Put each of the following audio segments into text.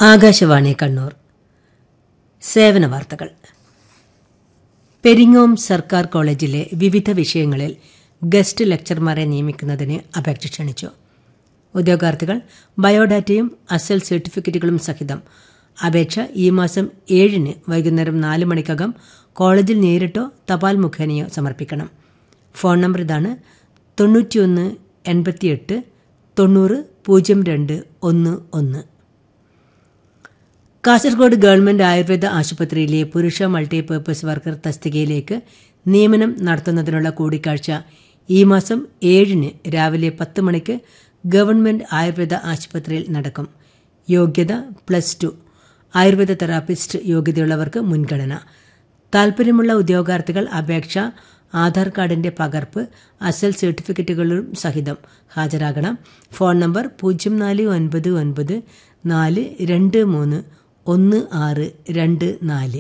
ആകാശവാണി കണ്ണൂർ സേവന വാർത്തകൾ പെരിങ്ങോം സർക്കാർ കോളേജിലെ വിവിധ വിഷയങ്ങളിൽ ഗസ്റ്റ് ലെക്ചർമാരെ നിയമിക്കുന്നതിന് അപേക്ഷ ക്ഷണിച്ചു ഉദ്യോഗാർത്ഥികൾ ബയോഡാറ്റയും അസൽ സർട്ടിഫിക്കറ്റുകളും സഹിതം അപേക്ഷ ഈ മാസം ഏഴിന് വൈകുന്നേരം നാല് മണിക്കകം കോളേജിൽ നേരിട്ടോ തപാൽ മുഖേനയോ സമർപ്പിക്കണം ഫോൺ നമ്പർ ഇതാണ് തൊണ്ണൂറ്റിയൊന്ന് എൺപത്തിയെട്ട് തൊണ്ണൂറ് പൂജ്യം രണ്ട് ഒന്ന് ഒന്ന് കാസർഗോഡ് ഗവൺമെന്റ് ആയുർവേദ ആശുപത്രിയിലെ പുരുഷ മൾട്ടിപർപ്പസ് വർക്കർ തസ്തികയിലേക്ക് നിയമനം നടത്തുന്നതിനുള്ള കൂടിക്കാഴ്ച ഈ മാസം ഏഴിന് രാവിലെ പത്ത് മണിക്ക് ഗവൺമെന്റ് ആയുർവേദ ആശുപത്രിയിൽ നടക്കും യോഗ്യത പ്ലസ് ടു ആയുർവേദ തെറാപ്പിസ്റ്റ് യോഗ്യതയുള്ളവർക്ക് മുൻഗണന താൽപ്പര്യമുള്ള ഉദ്യോഗാർത്ഥികൾ അപേക്ഷ ആധാർ കാർഡിന്റെ പകർപ്പ് അസൽ സർട്ടിഫിക്കറ്റുകളും സഹിതം ഹാജരാകണം ഫോൺ നമ്പർ പൂജ്യം നാല് ഒൻപത് ഒൻപത് നാല് രണ്ട് മൂന്ന് ഒന്ന് ആറ് രണ്ട് നാല്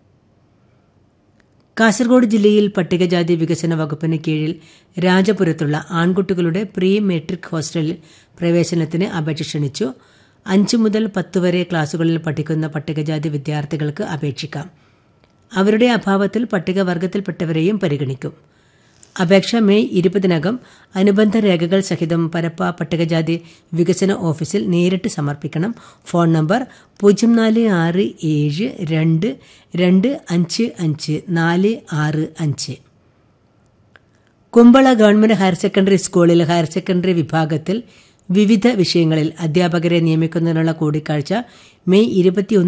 കാസർഗോഡ് ജില്ലയിൽ പട്ടികജാതി വികസന വകുപ്പിന് കീഴിൽ രാജപുരത്തുള്ള ആൺകുട്ടികളുടെ പ്രീ മെട്രിക് ഹോസ്റ്റലിൽ പ്രവേശനത്തിന് അപേക്ഷ ക്ഷണിച്ചു അഞ്ച് മുതൽ പത്ത് വരെ ക്ലാസുകളിൽ പഠിക്കുന്ന പട്ടികജാതി വിദ്യാർത്ഥികൾക്ക് അപേക്ഷിക്കാം അവരുടെ അഭാവത്തിൽ പട്ടികവർഗത്തിൽപ്പെട്ടവരെയും പരിഗണിക്കും അപേക്ഷ മെയ് ഇരുപതിനകം അനുബന്ധ രേഖകൾ സഹിതം പരപ്പ പട്ടികജാതി വികസന ഓഫീസിൽ നേരിട്ട് സമർപ്പിക്കണം ഫോൺ നമ്പർ പൂജ്യം നാല് ആറ് ഏഴ് രണ്ട് രണ്ട് അഞ്ച് അഞ്ച് നാല് ആറ് അഞ്ച് കുമ്പള ഗവൺമെന്റ് ഹയർ സെക്കൻഡറി സ്കൂളിൽ ഹയർ സെക്കൻഡറി വിഭാഗത്തിൽ വിവിധ വിഷയങ്ങളിൽ അധ്യാപകരെ നിയമിക്കുന്നതിനുള്ള കൂടിക്കാഴ്ച മെയ് ഇരുപത്തിയൊന്ന്